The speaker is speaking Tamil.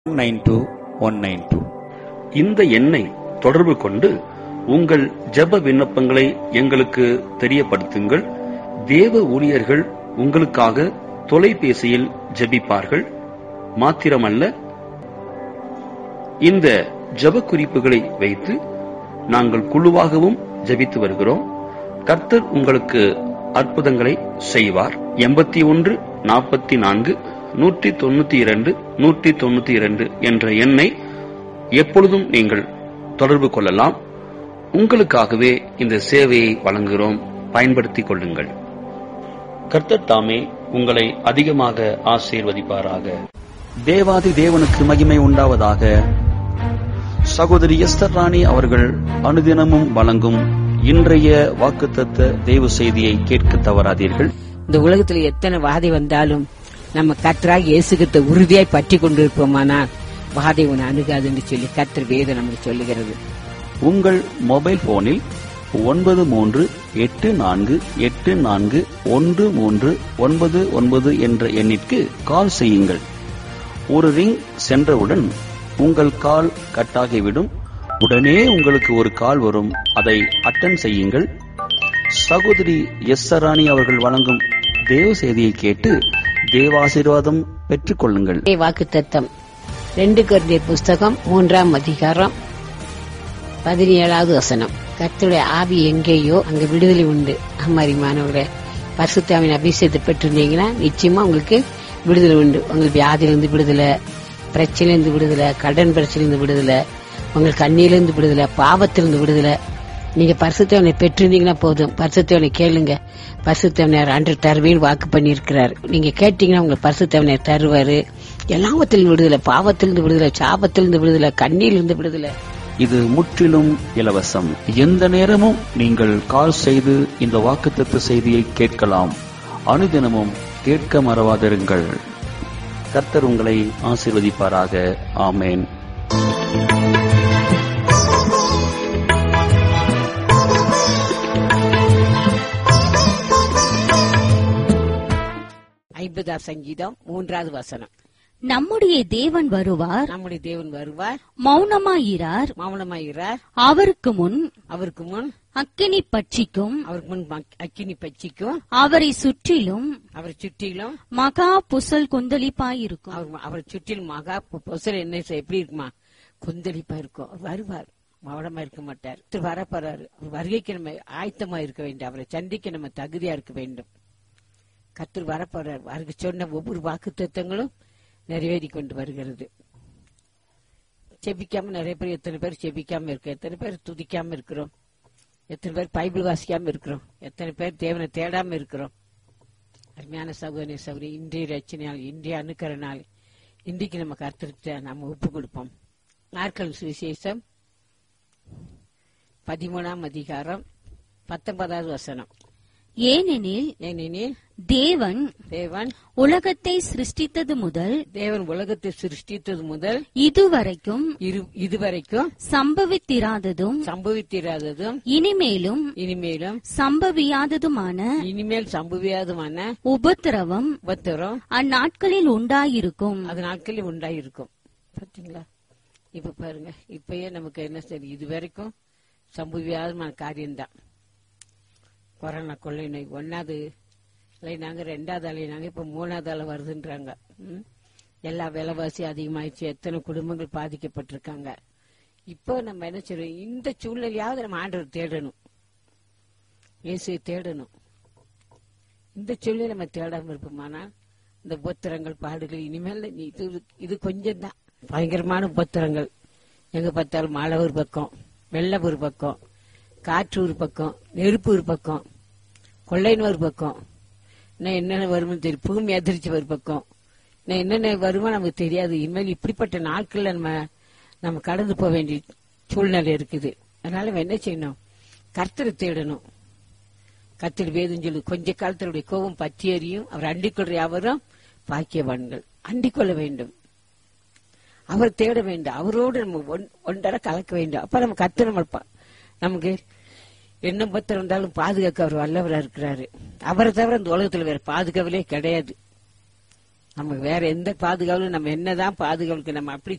Nine two one nine two இந்த எண்ணை தொடர்பு கொண்டு உங்கள் ஜெப விண்ணப்பங்களை எங்களுக்கு தெரியப்படுத்துங்கள் தேவ ஊழியர்கள் உங்களுக்காக தொலைபேசியில் ஜெபிப்பார்கள் மாத்திரமல்ல இந்த ஜெப குறிப்புகளை வைத்து நாங்கள் குழுவாகவும் ஜெபித்து வருகிறோம் கர்த்தர் உங்களுக்கு அற்புதங்களை செய்வார் எண்பத்தி ஒன்று நாற்பத்தி நான்கு நூற்றி தொண்ணூத்தி இரண்டு நூற்றி தொண்ணூத்தி இரண்டு என்ற எண்ணை எப்பொழுதும் நீங்கள் தொடர்பு கொள்ளலாம் உங்களுக்காகவே இந்த சேவையை வழங்குகிறோம் பயன்படுத்திக் கொள்ளுங்கள் கர்த்தர் தாமே உங்களை அதிகமாக ஆசீர்வதிப்பாராக தேவாதி தேவனுக்கு மகிமை உண்டாவதாக சகோதரி எஸ்தர் ராணி அவர்கள் அனுதினமும் வழங்கும் இன்றைய வாக்குத்தத்த தேவ செய்தியை கேட்க தவறாதீர்கள் இந்த உலகத்துல எத்தனை வாதை வந்தாலும் நம்ம கத்தராக இயேசுகிட்ட உறுதியாய் பற்றி கொண்டிருப்போமானால் வாதை உன்னை அணுகாதுன்னு சொல்லி கத்தர் வேதம் நமக்கு சொல்லுகிறது உங்கள் மொபைல் போனில் ஒன்பது மூன்று எட்டு நான்கு எட்டு நான்கு ஒன்று மூன்று ஒன்பது ஒன்பது என்ற எண்ணிற்கு கால் செய்யுங்கள் ஒரு ரிங் சென்றவுடன் உங்கள் கால் கட்டாகிவிடும் உடனே உங்களுக்கு ஒரு கால் வரும் அதை அட்டன் செய்யுங்கள் சகோதரி எஸ் ராணி அவர்கள் வழங்கும் தேவ செய்தியை கேட்டு தேவாசீர்வாதம் பெற்றுக் கொள்ளுங்கள் வாக்கு தத்தம் ரெண்டு கருடைய புஸ்தகம் மூன்றாம் அதிகாரம் பதினேழாவது வசனம் கர்த்தருடைய ஆவி எங்கேயோ அங்க விடுதலை உண்டு அம்மாரிமானவர்களே பரிசுத்தாவின் அபிஷேகத்தை பெற்றிருந்தீங்கன்னா நிச்சயமா உங்களுக்கு விடுதலை உண்டு உங்களுக்கு வியாதியிலிருந்து விடுதலை பிரச்சனையிலிருந்து விடுதலை கடன் பிரச்சனையிலிருந்து விடுதலை உங்களுக்கு கண்ணியிலிருந்து விடுதலை பாவத்திலிருந்து விடுதலை நீங்க பரிசுத்தவனை பெற்றிருந்தீங்கன்னா போதும் பரிசுத்தவனை கேளுங்க பரிசுத்தவனர் அன்று தருவேன்னு வாக்கு பண்ணியிருக்கிறார் நீங்க கேட்டீங்கன்னா உங்களுக்கு பரிசுத்தவனர் தருவாரு எல்லாவத்திலிருந்து விடுதலை பாவத்திலிருந்து விடுதலை சாபத்திலிருந்து விடுதலை கண்ணியிலிருந்து விடுதலை இது முற்றிலும் இலவசம் எந்த நேரமும் நீங்கள் கால் செய்து இந்த வாக்குத்தத்த செய்தியை கேட்கலாம் அனுதினமும் கேட்க மறவாதிருங்கள் கர்த்தர் உங்களை ஆசீர்வதிப்பாராக ஆமேன் ஐம்பதாம் சங்கீதம் மூன்றாவது வசனம் நம்முடைய தேவன் வருவார் நம்முடைய தேவன் வருவார் மௌனமாயிரார் மௌனமாகிறார் அவருக்கு முன் அவருக்கு முன் அக்கினி பட்சிக்கும் அவருக்கு முன் மக்- அக்கினி பச்சிக்கும் அவரை சுற்றிலும் அவரை சுற்றிலும் மகா புசல் கொந்தளிப்பாயிருக்கும் அவர் அவரை சுற்றிலும் மகா பொ- பொசல் என்ன செய்ய- எப்படி இருக்குமா கொந்தளிப்பா இருக்கும் அவர் வருவார் மௌனமா இருக்க மாட்டார் திரு வரப்போறாரு அவர் வருகைக்கு நம்ம ஆயத்தமா இருக்க வேண்டும் அவரை சந்திக்க நம்ம தகுதியா இருக்க வேண்டும் கத்தர் வரப்போறார் அவருக்கு சொன்ன ஒவ்வொரு வாக்கு நிறைவேறி கொண்டு வருகிறது செபிக்காம நிறைய பேர் எத்தனை பேர் செபிக்காம இருக்கோம் எத்தனை பேர் துதிக்காம இருக்கிறோம் எத்தனை பேர் பைபிள் வாசிக்காம இருக்கிறோம் எத்தனை பேர் தேவனை தேடாம இருக்கிறோம் அருமையான சகோதரி சகோதரி இன்றைய ரச்சனையால் இன்றைய அணுக்கிற நாள் இன்றைக்கு நம்ம கருத்திருக்க நம்ம ஒப்பு கொடுப்போம் நாட்கள் சுவிசேஷம் பதிமூணாம் அதிகாரம் பத்தொன்பதாவது வசனம் ஏனெனில் ஏனெனில் தேவன் தேவன் உலகத்தை சிருஷ்டித்தது முதல் தேவன் உலகத்தை சிருஷ்டித்தது முதல் இதுவரைக்கும் இரு- இதுவரைக்கும் சம்பவித்திராததும் சம்பவித்திராததும் இனிமேலும் இனிமேலும் சம்பவியாததுமான இனிமேல் சம்பவியாதமான உபத்திரவம் உபத்திரம் அந்நாட்களில் உண்டாயிருக்கும் அது நாட்களில் உண்டாயிருக்கும் பாத்தீங்களா இப்ப பாருங்க இப்பயே நமக்கு என்ன சரி இது வரைக்கும் சம்பவியாதமான காரியம்தான் கொரோனா கொள்ளை நோய் ஒன்னாவது அலைனாங்க ரெண்டாவது அலைனாங்க இப்ப மூணாவது அலை வருதுன்றாங்க ம்? எல்லா விலைவாசி அதிகமாயிடுச்சு எத்தனை குடும்பங்கள் பாதிக்கப்பட்டிருக்காங்க இப்போ நம்ம என்ன செய்யறோம் இந்த சூழ்நிலையாவது நம்ம ஆண்டவர் தேடணும் இயேசுவை தேடணும் இந்த சொல்லி நம்ம தேடாம இருப்போமானா இந்த உபத்திரங்கள் பாடுகள் இனிமேல் நீ இது இது கொஞ்சம் தான் பயங்கரமான உபத்திரங்கள் எங்க பார்த்தாலும் மழை ஒரு பக்கம் வெள்ளம் ஒரு பக்கம் காற்று ஒரு பக்கம் நெருப்பு ஒரு பக்கம் கொள்ளைன்னு ஒரு பக்கம் இன்னும் என்னென்ன வரும்னு தெரியும் பூமி அதிர்ச்சி ஒரு பக்கம் இன்னும் என்னென்ன வருமோ நமக்கு தெரியாது இனிமேல் இப்படிப்பட்ட நாட்கள்ல நம்ம நம்ம கடந்து போக வேண்டிய சூழ்நிலை இருக்குது அதனால நம்ம என்ன செய்யணும் கர்த்தரை தேடணும் கத்திரி வேதம் சொல்லு கொஞ்ச காலத்தினுடைய கோபம் பற்றி எறியும் அவர் அண்டிக் கொள்ற யாவரும் பாக்கியவான்கள் அண்டிக் கொள்ள வேண்டும் அவர் தேட வேண்டும் அவரோடு நம்ம ஒன்- ஒன்றரை கலக்க வேண்டும் அப்ப நம்ம கத்து நம்ம பா- நமக்கு என்ன பத்திரம் இருந்தாலும் பாதுகாக்க அவர் வல்லவரா இருக்கிறாரு அவரை தவிர இந்த உலகத்துல வேற பாதுகாவலே கிடையாது நமக்கு வேற எந்த பாதுகாவலும் நம்ம என்னதான் பாதுகாவலுக்கு நம்ம அப்படி